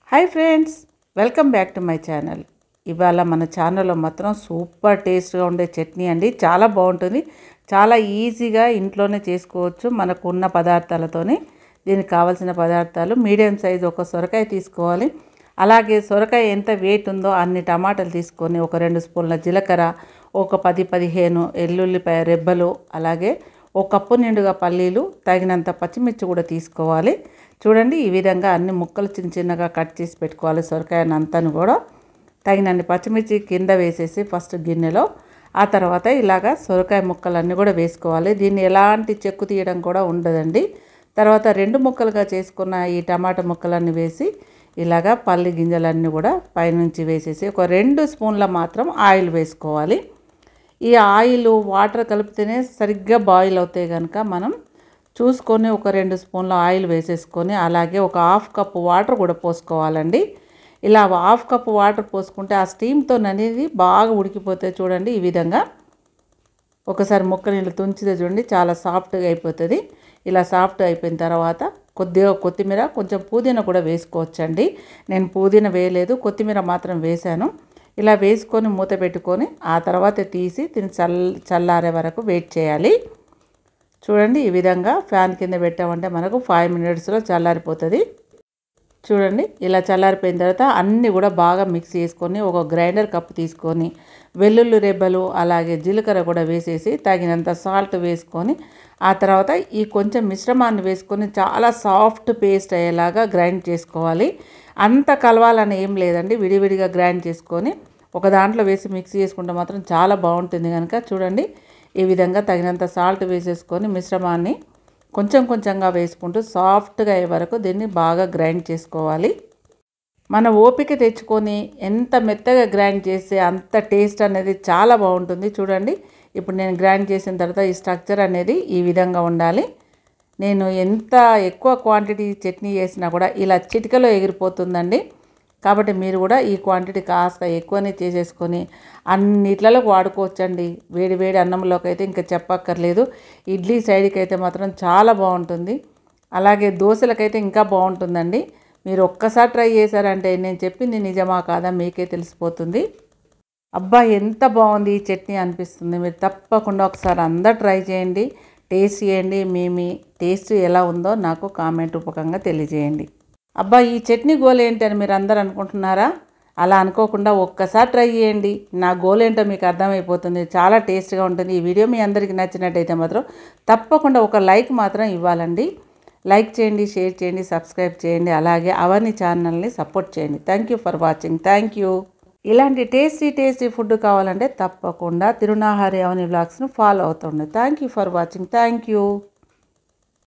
hi friends welcome back to my channel ఇవాళ మన ఛానల్లో మాత్రం సూపర్ టేస్ట్గా ఉండే చట్నీ అండి చాలా బాగుంటుంది చాలా ఈజీగా ఇంట్లోనే చేసుకోవచ్చు మనకు ఉన్న పదార్థాలతోనే దీనికి కావాల్సిన పదార్థాలు మీడియం సైజ్ ఒక సొరకాయ తీసుకోవాలి అలాగే సొరకాయ ఎంత వెయిట్ ఉందో అన్ని టమాటాలు తీసుకొని ఒక రెండు స్పూన్ల జీలకర్ర ఒక పది పదిహేను ఎల్లుల్లిపాయ రెబ్బలు అలాగే ఒక కప్పు నిండుగా పల్లీలు తగినంత పచ్చిమిర్చి కూడా తీసుకోవాలి చూడండి ఈ విధంగా అన్ని ముక్కలు చిన్న చిన్నగా కట్ చేసి పెట్టుకోవాలి సొరకాయని అంతాను కూడా తగినన్ని పచ్చిమిర్చి కింద వేసేసి ఫస్ట్ గిన్నెలో ఆ తర్వాత ఇలాగా సొరకాయ ముక్కలన్నీ కూడా వేసుకోవాలి దీన్ని ఎలాంటి చెక్కు తీయడం కూడా ఉండదండి తర్వాత రెండు ముక్కలుగా చేసుకున్న ఈ టమాటా ముక్కలన్నీ వేసి ఇలాగా పల్లి గింజలన్నీ కూడా పైనుంచి వేసేసి ఒక రెండు స్పూన్ల మాత్రం ఆయిల్ వేసుకోవాలి ఈ ఆయిల్ వాటర్ కలిపితేనే సరిగ్గా బాయిల్ అవుతాయి కనుక మనం చూసుకొని ఒక రెండు స్పూన్ల ఆయిల్ వేసేసుకొని అలాగే ఒక హాఫ్ కప్ వాటర్ కూడా పోసుకోవాలండి ఇలా హాఫ్ కప్ వాటర్ పోసుకుంటే ఆ స్టీమ్తో అనేది బాగా ఉడికిపోతే చూడండి ఈ విధంగా ఒకసారి ముక్క నీళ్ళు తుంచితే చూడండి చాలా సాఫ్ట్గా అయిపోతుంది ఇలా సాఫ్ట్ అయిపోయిన తర్వాత కొద్దిగా కొత్తిమీర కొంచెం పుదీనా కూడా వేసుకోవచ్చండి నేను పుదీనా వేయలేదు కొత్తిమీర మాత్రం వేశాను ఇలా వేసుకొని మూత పెట్టుకొని ఆ తర్వాత తీసి తిని చల్ చల్లారే వరకు వెయిట్ చేయాలి చూడండి ఈ విధంగా ఫ్యాన్ కింద పెట్టామంటే మనకు ఫైవ్ మినిట్స్లో చల్లారిపోతుంది చూడండి ఇలా చల్లారిపోయిన తర్వాత అన్నీ కూడా బాగా మిక్స్ చేసుకొని ఒక గ్రైండర్ కప్ తీసుకొని వెల్లుల్లి రెబ్బలు అలాగే జీలకర్ర కూడా వేసేసి తగినంత సాల్ట్ వేసుకొని ఆ తర్వాత ఈ కొంచెం మిశ్రమాన్ని వేసుకొని చాలా సాఫ్ట్ పేస్ట్ అయ్యేలాగా గ్రైండ్ చేసుకోవాలి అంత కలవాలని ఏం లేదండి విడివిడిగా గ్రైండ్ చేసుకొని ఒక దాంట్లో వేసి మిక్స్ చేసుకుంటే మాత్రం చాలా బాగుంటుంది కనుక చూడండి ఈ విధంగా తగినంత సాల్ట్ వేసేసుకొని మిశ్రమాన్ని కొంచెం కొంచెంగా వేసుకుంటూ సాఫ్ట్గా అయ్యే వరకు దీన్ని బాగా గ్రైండ్ చేసుకోవాలి మన ఓపిక తెచ్చుకొని ఎంత మెత్తగా గ్రైండ్ చేస్తే అంత టేస్ట్ అనేది చాలా బాగుంటుంది చూడండి ఇప్పుడు నేను గ్రైండ్ చేసిన తర్వాత ఈ స్ట్రక్చర్ అనేది ఈ విధంగా ఉండాలి నేను ఎంత ఎక్కువ క్వాంటిటీ చట్నీ చేసినా కూడా ఇలా చిటికలో ఎగిరిపోతుందండి కాబట్టి మీరు కూడా ఈ క్వాంటిటీ కాస్త ఎక్కువనే చేసేసుకొని అన్నిట్లలో వాడుకోవచ్చండి వేడి వేడి అన్నంలోకి అయితే ఇంకా చెప్పక్కర్లేదు ఇడ్లీ సైడ్కి అయితే మాత్రం చాలా బాగుంటుంది అలాగే దోశలకైతే ఇంకా బాగుంటుందండి మీరు ఒక్కసారి ట్రై చేశారంటే నేను చెప్పింది నిజమా కాదా మీకే తెలిసిపోతుంది అబ్బా ఎంత బాగుంది ఈ చట్నీ అనిపిస్తుంది మీరు తప్పకుండా ఒకసారి అందరు ట్రై చేయండి టేస్ట్ చేయండి మీ మీ టేస్ట్ ఎలా ఉందో నాకు కామెంట్ రూపకంగా తెలియజేయండి అబ్బా ఈ చట్నీ గోల్ ఏంటి అని మీరు అందరు అనుకుంటున్నారా అలా అనుకోకుండా ఒక్కసారి ట్రై చేయండి నా గోల్ ఏంటో మీకు అర్థమైపోతుంది చాలా టేస్ట్గా ఉంటుంది ఈ వీడియో మీ అందరికీ నచ్చినట్టయితే మాత్రం తప్పకుండా ఒక లైక్ మాత్రం ఇవ్వాలండి లైక్ చేయండి షేర్ చేయండి సబ్స్క్రైబ్ చేయండి అలాగే అవన్నీ ఛానల్ని సపోర్ట్ చేయండి thank you for watching thank you ఇలాంటి టేస్టీ టేస్టీ ఫుడ్ కావాలంటే తప్పకుండా తిరునాహారి అవని వ్లాగ్స్ను ఫాలో అవుతుండే thank you for watching thank you